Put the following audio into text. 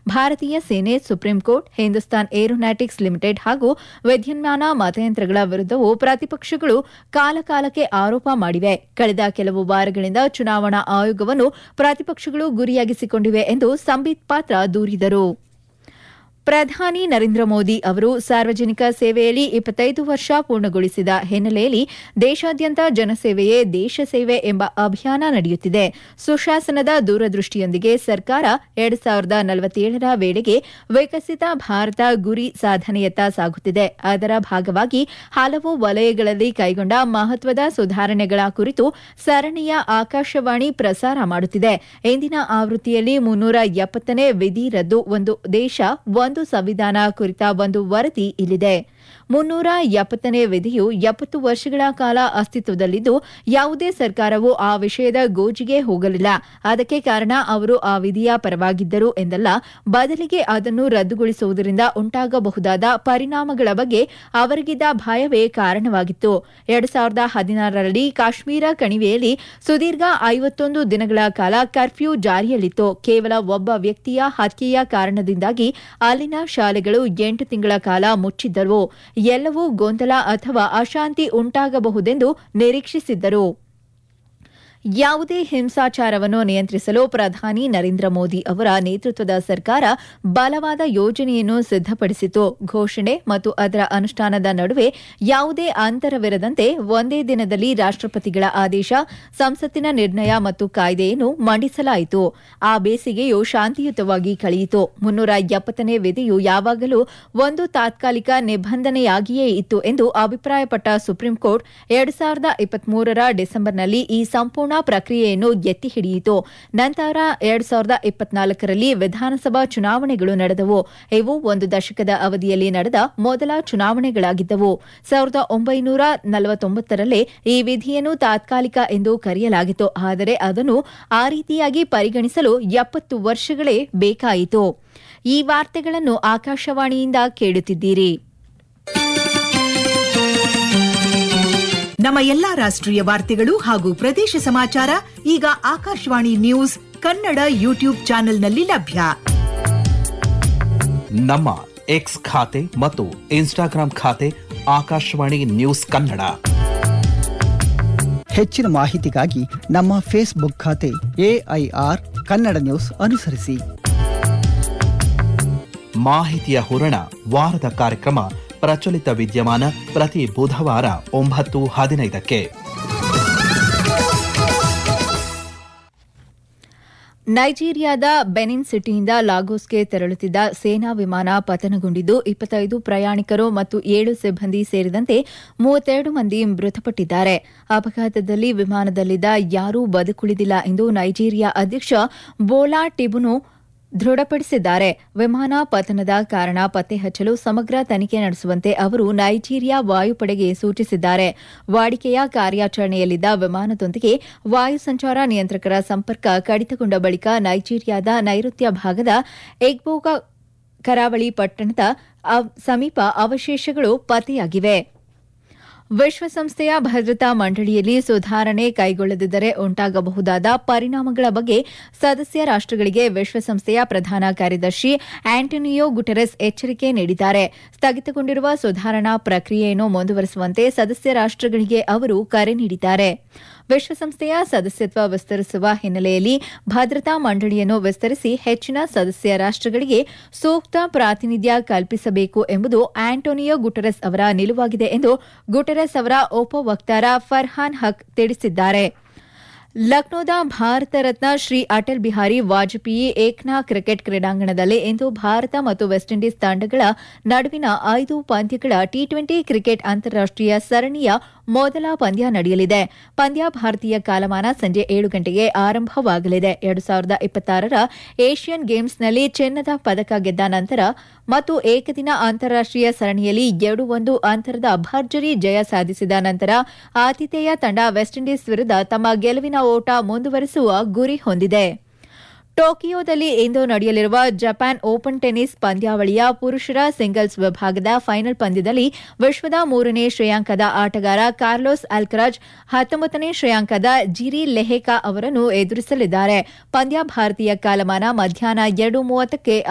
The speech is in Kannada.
ಭಾರತೀಯ ಸೇನೆ supreme court Hindustan aeronautics limited ಹಾಗೂ ವಿದ್ಯುನ್ಮಾನ ಮತಯಂತ್ರಗಳ ವಿರುದ್ದವೂ ಪ್ರತಿಪಕ್ಷಗಳು ಕಾಲಕಾಲಕ್ಕೆ ಆರೋಪ ಮಾಡಿವೆ ಕಳೆದ ಕೆಲವು ವಾರಗಳಿಂದ ಚುನಾವಣಾ ಆಯೋಗವನ್ನು ಪ್ರತಿಪಕ್ಷಗಳು ಗುರಿಯಾಗಿಸಿಕೊಂಡಿವೆ ಎಂದು ಸಂಬಿತ್ ಪಾತ್ರ ದೂರಿದರು ಪ್ರಧಾನಿ ನರೇಂದ್ರ ಮೋದಿ ಅವರು ಸಾರ್ವಜನಿಕ ಸೇವೆಯಲ್ಲಿ ಇಪ್ಪತ್ತೈದು ವರ್ಷ ಪೂರ್ಣಗೊಳಿಸಿದ ಹಿನ್ನೆಲೆಯಲ್ಲಿ ದೇಶಾದ್ಯಂತ ಜನಸೇವೆಯೇ ದೇಶ ಸೇವೆ ಎಂಬ ಅಭಿಯಾನ ನಡೆಯುತ್ತಿದೆ ಸುಶಾಸನದ ದೂರದೃಷ್ಟಿಯೊಂದಿಗೆ ಸರ್ಕಾರ ಎರಡು ಸಾವಿರದ ನಲವತ್ತೇಳರ ವೇಳೆಗೆ ವಿಕಸಿತ ಭಾರತ ಗುರಿ ಸಾಧನೆಯತ್ತ ಸಾಗುತ್ತಿದೆ ಅದರ ಭಾಗವಾಗಿ ಹಲವು ವಲಯಗಳಲ್ಲಿ ಕೈಗೊಂಡ ಮಹತ್ವದ ಸುಧಾರಣೆಗಳ ಕುರಿತು ಸರಣಿಯ ಆಕಾಶವಾಣಿ ಪ್ರಸಾರ ಮಾಡುತ್ತಿದೆ ಇಂದಿನ ಆವೃತ್ತಿಯಲ್ಲಿ ಮುನ್ನೂರ ಎಪ್ಪತ್ತನೇ ವಿಧಿ ರದ್ದು ಒಂದು ದೇಶ ಒಂದು ಸಂವಿಧಾನ ಕುರಿತ ಒಂದು ವರದಿ ಇಲ್ಲಿದೆ ಮುನ್ನೂರ ಎಪ್ಪತ್ತನೇ ವಿಧಿಯು ಎಪ್ಪತ್ತು ವರ್ಷಗಳ ಕಾಲ ಅಸ್ತಿತ್ವದಲ್ಲಿದ್ದು ಯಾವುದೇ ಸರ್ಕಾರವು ಆ ವಿಷಯದ ಗೋಜಿಗೆ ಹೋಗಲಿಲ್ಲ ಅದಕ್ಕೆ ಕಾರಣ ಅವರು ಆ ವಿಧಿಯ ಪರವಾಗಿದ್ದರು ಎಂದಲ್ಲ ಬದಲಿಗೆ ಅದನ್ನು ರದ್ದುಗೊಳಿಸುವುದರಿಂದ ಉಂಟಾಗಬಹುದಾದ ಪರಿಣಾಮಗಳ ಬಗ್ಗೆ ಅವರಿಗಿದ್ದ ಭಯವೇ ಕಾರಣವಾಗಿತ್ತು ಎರಡು ಸಾವಿರದ ಹದಿನಾರರಲ್ಲಿ ಕಾಶ್ಮೀರ ಕಣಿವೆಯಲ್ಲಿ ಸುದೀರ್ಘ ಐವತ್ತೊಂದು ದಿನಗಳ ಕಾಲ ಕರ್ಫ್ಯೂ ಜಾರಿಯಲ್ಲಿತ್ತು ಕೇವಲ ಒಬ್ಬ ವ್ಯಕ್ತಿಯ ಹತ್ಯೆಯ ಕಾರಣದಿಂದಾಗಿ ಅಲ್ಲಿನ ಶಾಲೆಗಳು ಎಂಟು ತಿಂಗಳ ಕಾಲ ಮುಚ್ಚಿದ್ದವು ಎಲ್ಲವೂ ಗೊಂದಲ ಅಥವಾ ಅಶಾಂತಿ ಉಂಟಾಗಬಹುದೆಂದು ನಿರೀಕ್ಷಿಸಿದ್ದರು ಯಾವುದೇ ಹಿಂಸಾಚಾರವನ್ನು ನಿಯಂತ್ರಿಸಲು ಪ್ರಧಾನಿ ನರೇಂದ್ರ ಮೋದಿ ಅವರ ನೇತೃತ್ವದ ಸರ್ಕಾರ ಬಲವಾದ ಯೋಜನೆಯನ್ನು ಸಿದ್ದಪಡಿಸಿತು ಘೋಷಣೆ ಮತ್ತು ಅದರ ಅನುಷ್ಠಾನದ ನಡುವೆ ಯಾವುದೇ ಅಂತರವಿರದಂತೆ ಒಂದೇ ದಿನದಲ್ಲಿ ರಾಷ್ಟಪತಿಗಳ ಆದೇಶ ಸಂಸತ್ತಿನ ನಿರ್ಣಯ ಮತ್ತು ಕಾಯ್ದೆಯನ್ನು ಮಂಡಿಸಲಾಯಿತು ಆ ಬೇಸಿಗೆಯು ಶಾಂತಿಯುತವಾಗಿ ಕಳೆಯಿತು ಮುನ್ನೂರ ಎಪ್ಪತ್ತನೇ ವಿಧಿಯು ಯಾವಾಗಲೂ ಒಂದು ತಾತ್ಕಾಲಿಕ ನಿಬಂಧನೆಯಾಗಿಯೇ ಇತ್ತು ಎಂದು ಅಭಿಪ್ರಾಯಪಟ್ಟ ಸುಪ್ರೀಂ ಕೋರ್ಟ್ ಎರಡು ಸಾವಿರದ ಇಪ್ಪತ್ಮೂರರ ಡಿಸೆಂಬರ್ನಲ್ಲಿ ಈ ಸಂಪೂರ್ಣ ಪ್ರಕ್ರಿಯೆಯನ್ನು ಎತ್ತಿ ಹಿಡಿಯಿತು ನಂತರ ಎರಡು ಸಾವಿರದ ಇಪ್ಪತ್ನಾಲ್ಕರಲ್ಲಿ ವಿಧಾನಸಭಾ ಚುನಾವಣೆಗಳು ನಡೆದವು ಇವು ಒಂದು ದಶಕದ ಅವಧಿಯಲ್ಲಿ ನಡೆದ ಮೊದಲ ಚುನಾವಣೆಗಳಾಗಿದ್ದವು ಸಾವಿರದ ಒಂಬೈನೂರ ನಲವತ್ತೊಂಬತ್ತರಲ್ಲೇ ಈ ವಿಧಿಯನ್ನು ತಾತ್ಕಾಲಿಕ ಎಂದು ಕರೆಯಲಾಗಿತ್ತು ಆದರೆ ಅದನ್ನು ಆ ರೀತಿಯಾಗಿ ಪರಿಗಣಿಸಲು ಎಪ್ಪತ್ತು ವರ್ಷಗಳೇ ಬೇಕಾಯಿತು ಈ ವಾರ್ತೆಗಳನ್ನು ಆಕಾಶವಾಣಿಯಿಂದ ಕೇಳುತ್ತಿದ್ದೀರಿ ನಮ್ಮ ಎಲ್ಲಾ ರಾಷ್ಟ್ರೀಯ ವಾರ್ತೆಗಳು ಹಾಗೂ ಪ್ರದೇಶ ಸಮಾಚಾರ ಈಗ ಆಕಾಶವಾಣಿ ನ್ಯೂಸ್ ಕನ್ನಡ ಯೂಟ್ಯೂಬ್ ಚಾನೆಲ್ನಲ್ಲಿ ಲಭ್ಯ ನಮ್ಮ ಎಕ್ಸ್ ಖಾತೆ ಮತ್ತು ಇನ್ಸ್ಟಾಗ್ರಾಂ ಖಾತೆ ಆಕಾಶವಾಣಿ ನ್ಯೂಸ್ ಕನ್ನಡ ಹೆಚ್ಚಿನ ಮಾಹಿತಿಗಾಗಿ ನಮ್ಮ ಫೇಸ್ಬುಕ್ ಖಾತೆ ಎಐಆರ್ ಕನ್ನಡ ನ್ಯೂಸ್ ಅನುಸರಿಸಿ ಮಾಹಿತಿಯ ಹೂರಣ ವಾರದ ಕಾರ್ಯಕ್ರಮ ಪ್ರಚಲಿತ ವಿದ್ಯಮಾನ ಪ್ರತಿ ಬುಧವಾರ ಒಂಬತ್ತು ಹದಿನೈದಕ್ಕೆ ನೈಜೀರಿಯಾದ ಬೆನಿನ್ ಸಿಟಿಯಿಂದ ಲಾಗೋಸ್ಗೆ ತೆರಳುತ್ತಿದ್ದ ಸೇನಾ ವಿಮಾನ ಪತನಗೊಂಡಿದ್ದು ಇಪ್ಪತ್ತೈದು ಪ್ರಯಾಣಿಕರು ಮತ್ತು ಏಳು ಸಿಬ್ಬಂದಿ ಸೇರಿದಂತೆ ಮೂವತ್ತೆರಡು ಮಂದಿ ಮೃತಪಟ್ಟಿದ್ದಾರೆ ಅಪಘಾತದಲ್ಲಿ ವಿಮಾನದಲ್ಲಿದ್ದ ಯಾರೂ ಬದುಕುಳಿದಿಲ್ಲ ಎಂದು ನೈಜೀರಿಯಾ ಅಧ್ಯಕ್ಷ ಬೋಲಾ ಟಿಬುನು ದೃಢಪಡಿಸಿದ್ದಾರೆ ವಿಮಾನ ಪತನದ ಕಾರಣ ಪತ್ತೆ ಹಚ್ಚಲು ಸಮಗ್ರ ತನಿಖೆ ನಡೆಸುವಂತೆ ಅವರು ನೈಜೀರಿಯಾ ವಾಯುಪಡೆಗೆ ಸೂಚಿಸಿದ್ದಾರೆ ವಾಡಿಕೆಯ ಕಾರ್ಯಾಚರಣೆಯಲ್ಲಿದ್ದ ವಿಮಾನದೊಂದಿಗೆ ವಾಯು ಸಂಚಾರ ನಿಯಂತ್ರಕರ ಸಂಪರ್ಕ ಕಡಿತಗೊಂಡ ಬಳಿಕ ನೈಜೀರಿಯಾದ ನೈಋತ್ಯ ಭಾಗದ ಎಗ್ಬೋಗಾ ಕರಾವಳಿ ಪಟ್ಟಣದ ಅವ್- ಸಮೀಪ ಅವಶೇಷಗಳು ಪತ್ತೆಯಾಗಿವೆ ವಿಶ್ವಸಂಸ್ಥೆಯ ಭದ್ರತಾ ಮಂಡಳಿಯಲ್ಲಿ ಸುಧಾರಣೆ ಕೈಗೊಳ್ಳದಿದ್ದರೆ ಉಂಟಾಗಬಹುದಾದ ಪರಿಣಾಮಗಳ ಬಗ್ಗೆ ಸದಸ್ಯ ರಾಷ್ಟಗಳಿಗೆ ವಿಶ್ವಸಂಸ್ಥೆಯ ಪ್ರಧಾನ ಕಾರ್ಯದರ್ಶಿ ಆಂಟೋನಿಯೋ ಗುಟೆರೆಸ್ ಎಚ್ಚರಿಕೆ ನೀಡಿದ್ದಾರೆ ಸ್ಥಗಿತಗೊಂಡಿರುವ ಸುಧಾರಣಾ ಪ್ರಕ್ರಿಯೆಯನ್ನು ಮುಂದುವರೆಸುವಂತೆ ಸದಸ್ಯ ರಾಷ್ಟಗಳಿಗೆ ಅವರು ಕರೆ ನೀಡಿದ್ದಾರೆ ವಿಶ್ವಸಂಸ್ಥೆಯ ಸದಸ್ಯತ್ವ ವಿಸ್ತರಿಸುವ ಹಿನ್ನೆಲೆಯಲ್ಲಿ ಭದ್ರತಾ ಮಂಡಳಿಯನ್ನು ವಿಸ್ತರಿಸಿ ಹೆಚ್ಚಿನ ಸದಸ್ಯ ರಾಷ್ಟಗಳಿಗೆ ಸೂಕ್ತ ಪ್ರಾತಿನಿಧ್ಯ ಕಲ್ಪಿಸಬೇಕು ಎಂಬುದು ಆಂಟೋನಿಯೋ ಗುಟೆರೆಸ್ ಅವರ ನಿಲುವಾಗಿದೆ ಎಂದು ಗುಟೆರೆಸ್ ಅವರ ಉಪವಕ್ತಾರ ಫರ್ಹಾನ್ ಹಕ್ ತಿಳಿಸಿದ್ದಾರೆ ಲಕ್ನೋದ ಭಾರತ ರತ್ನ ಶ್ರೀ ಅಟಲ್ ಬಿಹಾರಿ ವಾಜಪೇಯಿ ಏಕ್ನಾ ಕ್ರಿಕೆಟ್ ಕ್ರೀಡಾಂಗಣದಲ್ಲಿ ಇಂದು ಭಾರತ ಮತ್ತು ವೆಸ್ಟ್ ಇಂಡೀಸ್ ತಂಡಗಳ ನಡುವಿನ ಐದು ಪಂದ್ಯಗಳ ಟಿ ಟ್ವೆಂಟಿ ಕ್ರಿಕೆಟ್ ಅಂತಾರಾಷ್ಟೀಯ ಸರಣಿಯ ಮೊದಲ ಪಂದ್ಯ ನಡೆಯಲಿದೆ ಪಂದ್ಯ ಭಾರತೀಯ ಕಾಲಮಾನ ಸಂಜೆ ಏಳು ಗಂಟೆಗೆ ಆರಂಭವಾಗಲಿದೆ ಎರಡು ಸಾವಿರದ ಇಪ್ಪತ್ತಾರರ ಏಷ್ಯನ್ ಗೇಮ್ಸ್ನಲ್ಲಿ ಚಿನ್ನದ ಪದಕ ಗೆದ್ದ ನಂತರ ಮತ್ತು ಏಕದಿನ ಅಂತಾರಾಷ್ಟೀಯ ಸರಣಿಯಲ್ಲಿ ಎರಡು ಒಂದು ಅಂತರದ ಭರ್ಜರಿ ಜಯ ಸಾಧಿಸಿದ ನಂತರ ಆತಿಥೇಯ ತಂಡ ವೆಸ್ಟ್ ಇಂಡೀಸ್ ವಿರುದ್ಧ ತಮ್ಮ ಗೆಲುವಿನ ಓಟ ಮುಂದುವರೆಸುವ ಗುರಿ ಹೊಂದಿದೆ ಟೋಕಿಯೋದಲ್ಲಿ ಇಂದು ನಡೆಯಲಿರುವ ಜಪಾನ್ ಓಪನ್ ಟೆನ್ನಿಸ್ ಪಂದ್ಯಾವಳಿಯ ಪುರುಷರ ಸಿಂಗಲ್ಸ್ ವಿಭಾಗದ ಫೈನಲ್ ಪಂದ್ಯದಲ್ಲಿ ವಿಶ್ವದ ಮೂರನೇ ಶ್ರೇಯಾಂಕದ ಆಟಗಾರ ಕಾರ್ಲೋಸ್ ಅಲ್ಕರಾಜ್ ಹತ್ತೊಂಬತ್ತನೇ ಶ್ರೇಯಾಂಕದ ಜಿರಿ ಲೆಹೆಕಾ ಅವರನ್ನು ಎದುರಿಸಲಿದ್ದಾರೆ ಪಂದ್ಯ ಭಾರತೀಯ ಕಾಲಮಾನ ಮಧ್ಯಾಹ್ನ ಎರಡು ಮೂವತ್ತಕ್ಕೆ